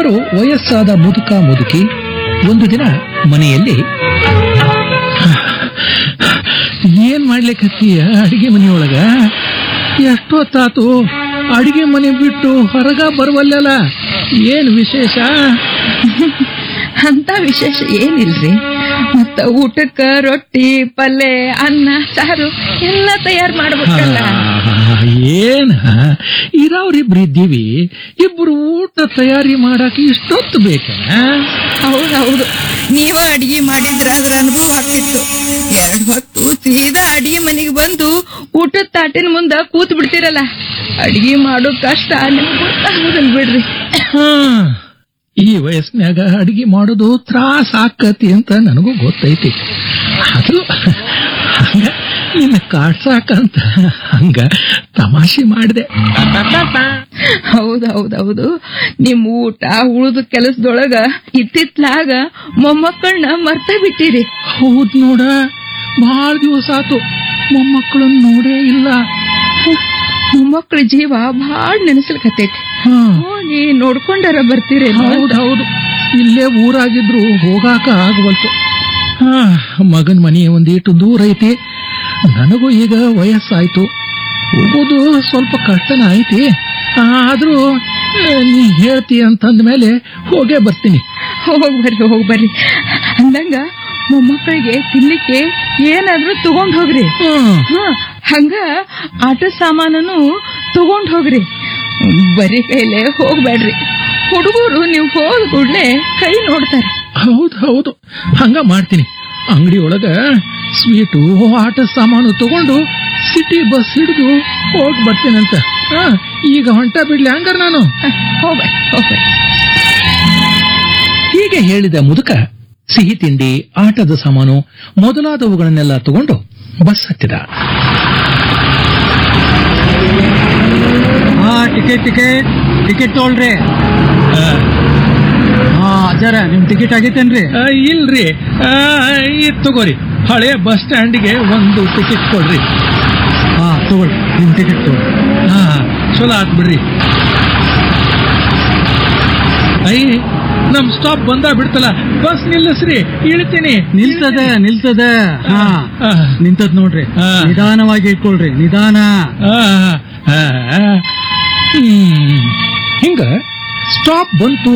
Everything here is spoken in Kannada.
ಇಬ್ಬರು ವಯಸ್ಸಾದ ಮುದುಕ ಮುದುಕಿ ಒಂದು ದಿನ ಮನೆಯಲ್ಲಿ ಏನ್ ಮಾಡ್ಲಿಕ್ಕತ್ತೀಯ ಅಡಿಗೆ ಮನೆಯೊಳಗ ಎಷ್ಟೊತ್ತಾತು ಅಡಿಗೆ ಮನೆ ಬಿಟ್ಟು ಹೊರಗ ಬರುವಲ್ಲಲ್ಲ ಏನ್ ವಿಶೇಷ ಅಂತ ವಿಶೇಷ ಏನಿಲ್ರಿ ಮತ್ತ ಊಟಕ್ಕ ರೊಟ್ಟಿ ಪಲ್ಯ ಅನ್ನ ಸಾರು ಎಲ್ಲ ತಯಾರು ಮಾಡ್ಬೇಕಲ್ಲ ಆ, ಏನ್ ಇರಾವ್ರಿಬ್ರು ಇದ್ದೀವಿ ಇಬ್ರು ಊಟ ತಯಾರಿ ಮಾಡಕ್ ಇಷ್ಟೊತ್ತು ಬೇಕ ಹೌದೌದು ನೀವ ಅಡಿಗೆ ಮಾಡಿದ್ರ ಅದ್ರ ಅನುಭವ ಆಗ್ತಿತ್ತು ಎರಡ್ ಹೊತ್ತು ಸೀದಾ ಅಡಿಗೆ ಮನೆಗೆ ಬಂದು ಊಟದ ತಾಟಿನ ಮುಂದ ಕೂತ್ ಬಿಡ್ತಿರಲ್ಲ ಅಡಿಗೆ ಮಾಡೋ ಕಷ್ಟ ನಿಮ್ಗೆ ಗೊತ್ತಾಗೋದಿಲ್ಲ ಬಿಡ್ರಿ ಈ ವಯಸ್ಸಿನಾಗ ಅಡಿಗೆ ಮಾಡೋದು ತ್ರಾಸ ಆಕತಿ ಅಂತ ನನಗೂ ಗೊತ್ತೈತಿ ಅದು ಹಂಗ ಇನ್ನು ಕಾಡ್ಸಾಕಂತ ಹಂಗ ತಮಾಷೆ ಮಾಡಿದೆ ಹೌದೌದೌದು ನಿಮ್ ಊಟ ಉಳಿದ ಕೆಲಸದೊಳಗ ಇತ್ತಿತ್ಲಾಗ ಮೊಮ್ಮಕ್ಕಳನ್ನ ಮರ್ತ ಬಿಟ್ಟಿರಿ ಹೌದ್ ನೋಡ ಬಹಳ ದಿವಸ ಆತು ಮೊಮ್ಮಕ್ಕಳನ್ನ ನೋಡೇ ಇಲ್ಲ ಮೊಮ್ಮಕ್ಕಳ ಜೀವ ಭಾಳ ನೆನೆಸ್ಲಿಕತ್ತೈತಿ ಹಾ ಹೋಗಿ ನೋಡ್ಕೊಂಡಾರ ಬರ್ತೀರಿ ಹೌದ್ ಹೌದು ಇಲ್ಲೇ ಊರಾಗಿದ್ರು ಹೋಗಾಕ ಆಗವಲ್ತು ಹಾ ಮಗನ್ ಮನೆ ಒಂದೀಟು ದೂರ ಐತಿ ನನಗೂ ಈಗ ವಯಸ್ಸಾಯ್ತು ಹೋಗೋದು ಸ್ವಲ್ಪ ಕಷ್ಟನ ಐತಿ ಆದ್ರೂ ಆ, ನೀ ಹೇಳ್ತಿ ಅಂತಂದ ಮೇಲೆ ಹೋಗೇ ಬರ್ತೀನಿ ಹೋಗ್ ಬರ್ರಿ ಹೋಗ್ ಬರ್ರಿ ಅಂದಂಗ ಮೊಮ್ಮಕ್ಕಳಿಗೆ ತಿನ್ಲಿಕ್ಕೆ ಏನಾದ್ರೂ ತಗೊಂಡ್ ಹೋಗ್ರಿ ಹ್ಮ್ ಹಾ ಹಂಗ ಆಟ ಸಾಮಾನನು ತಗೊಂಡ್ ಹೋಗ್ರಿ ಬರೀ ಕೈಲೇ ಹೋಗ್ಬೇಡ್ರಿ ಹುಡುಗರು ನೀವು ಹೋದ ಕೂಡ್ಲೆ ಕೈ ನೋಡ್ತಾರೆ ಹೌದು ಹೌದು ಹಂಗ ಮಾಡ್ತೀನಿ ಅಂಗಡಿ ಒಳಗ ಸ್ವೀಟು ಆಟ ಸಾಮಾನು ತಗೊಂಡು ಸಿಟಿ ಬಸ್ ಹಿಡಿದು ಹೋಗಿ ಬರ್ತೀನಂತ ಹಾ ಈಗ ಹೊಂಟ ಬಿಡ್ಲಿ ಹಂಗಾರ ನಾನು ಹೋಗ್ಬೇಡಿ ಹೋಗ್ಬೇಡಿ ಹೀಗೆ ಹೇಳಿದ ಮುದುಕ ಸಿಹಿ ತಿಂಡಿ ಆಟದ ಸಾಮಾನು ಮೊದಲಾದವುಗಳನ್ನೆಲ್ಲ ತಗೊಂಡು ಬಸ್ ಹತ್ತಿದ ಹಾ ಟಿಕೆಟ್ ಟಿಕೆಟ್ ಟಿಕೆಟ್ ತೊಗೊಳ್ರಿ ಹಾ ಅಜ್ಜಾರ ನಿಮ್ ಟಿಕೆಟ್ ಆಗೈತೇನ್ರಿ ಆ, ಇಲ್ರಿ ಆ, ಇದ್ ತಗೋರಿ ಹಳೆ ಬಸ್ ಸ್ಟ್ಯಾಂಡ್ಗೆ ಒಂದು ಟಿಕೆಟ್ ಕೊಡ್ರಿ ಹಾ ತಗೊಳ್ಳಿ ನಿಮ್ ಟಿಕೆಟ್ ತಗೊಳ್ಳಿ ಹಾ ಚಲೋ ಆತ್ ಬಿಡ್ರಿ ಐ ನಮ್ ಸ್ಟಾಪ್ ಬಂದ ಬಿಡ್ತಲ್ಲ ಬಸ್ ನಿಲ್ಲಿಸ್ರಿ ಇಳ್ತೀನಿ ನಿಲ್ತದೆ ನಿಲ್ತದೆ ಹಾ ಆ, ನಿಂತದ್ ನೋಡ್ರಿ ಹಾ. ನಿಧಾನವಾಗಿ ಇಟ್ಕೊಳ್ರಿ ನಿಧಾನ ಆ, ಆ, ಆ. ಹ್ಮ್. ಹಿಂಗ ಸ್ಟಾಪ್ ಬಂತು